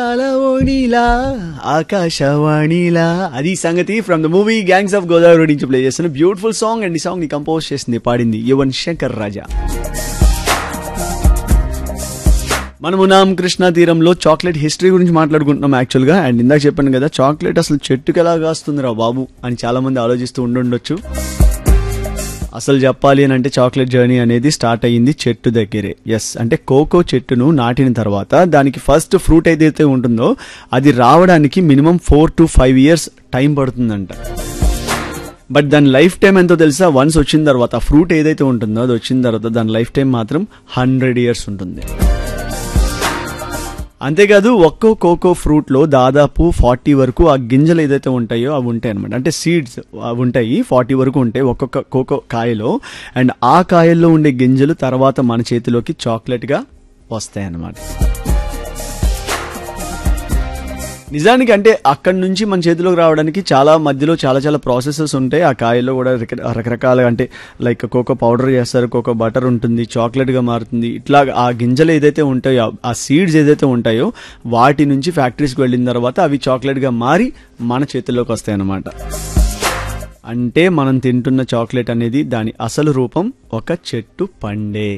అందాల ఓణిలా ఆకాశవాణిలా అది సంగతి from the movie gangs of Godavari నుంచి ప్లే చేస్తున్న బ్యూటిఫుల్ సాంగ్ అండ్ ఈ సాంగ్ ని కంపోజ్ చేసింది పాడింది యువన్ శంకర్ రాజా మనము నామ్ కృష్ణా తీరంలో చాక్లెట్ హిస్టరీ గురించి మాట్లాడుకుంటున్నాం యాక్చువల్గా అండ్ ఇందాక చెప్పాను కదా చాక్లెట్ అసలు చెట్టుకి ఎలా కాస్తుందిరా బాబు అని చాలా మంది ఆలోచిస్తూ ఉండుండొచ్చు అసలు చెప్పాలి అని అంటే చాక్లెట్ జర్నీ అనేది స్టార్ట్ అయ్యింది చెట్టు దగ్గరే ఎస్ అంటే కోకో చెట్టును నాటిన తర్వాత దానికి ఫస్ట్ ఫ్రూట్ ఏదైతే ఉంటుందో అది రావడానికి minimum four to five years time పడుతుందంట బట్ దాని లైఫ్ టైం ఎంతో తెలుసా వన్స్ వచ్చిన తర్వాత ఫ్రూట్ ఏదైతే ఉంటుందో అది వచ్చిన తర్వాత దాని లైఫ్ టైం మాత్రం హండ్రెడ్ ఇయర్స్ ఉంటుంది అంతేకాదు ఒక్కో కోకో ఫ్రూట్లో దాదాపు ఫార్టీ వరకు ఆ గింజలు ఏదైతే ఉంటాయో అవి ఉంటాయి అనమాట అంటే సీడ్స్ అవి ఉంటాయి ఫార్టీ వరకు ఉంటాయి ఒక్కొక్క కోకో కాయలో అండ్ ఆ కాయల్లో ఉండే గింజలు తర్వాత మన చేతిలోకి చాక్లెట్గా వస్తాయి అన్నమాట నిజానికి అంటే అక్కడి నుంచి మన చేతిలోకి రావడానికి చాలా మధ్యలో చాలా చాలా ప్రాసెసెస్ ఉంటాయి ఆ కాయల్లో కూడా రక- రకరకాల అంటే లైక్ కోకో పౌడర్ చేస్తారు కోకో బటర్ ఉంటుంది చాక్లెట్గా మారుతుంది ఇట్లా ఆ గింజలు ఏదైతే ఉంటాయో ఆ సీడ్స్ ఏదైతే ఉంటాయో వాటి నుంచి ఫ్యాక్టరీస్కి వెళ్ళిన తర్వాత అవి చాక్లెట్గా మారి మన చేతుల్లోకి వస్తాయి అన్నమాట అంటే మనం తింటున్న చాక్లెట్ అనేది దాని అసలు రూపం ఒక చెట్టు పండే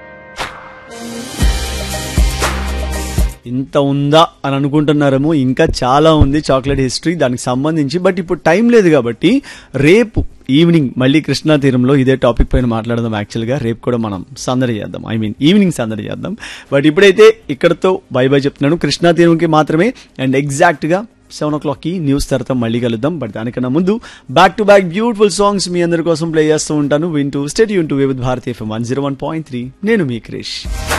ఇంత ఉందా అని అనుకుంటున్నారేమో ఇంకా చాలా ఉంది చాక్లెట్ హిస్టరీ దానికి సంబంధించి బట్ ఇప్పుడు టైం లేదు కాబట్టి రేపు ఈవినింగ్ మళ్ళీ కృష్ణా తీరంలో ఇదే టాపిక్ పైన మాట్లాడదాం యాక్చువల్గా రేపు కూడా మనం సందడి చేద్దాం ఐ మీన్ ఈవినింగ్ సందడి చేద్దాం బట్ ఇప్పుడైతే ఇక్కడతో బై బై చెప్తున్నాను కృష్ణా తీరంకి మాత్రమే అండ్ ఎగ్జాక్ట్గా సెవెన్ ఓ క్లాక్కి న్యూస్ తర్వాత మళ్ళీ కలుద్దాం బట్ దానికన్నా ముందు back to back beautiful songs మీ అందరి కోసం ప్లే చేస్తూ ఉంటాను వింటూ స్టేట్ యూన్ టు విత్ భారతీయ FM one zero one point three నేను మీ క్రిష్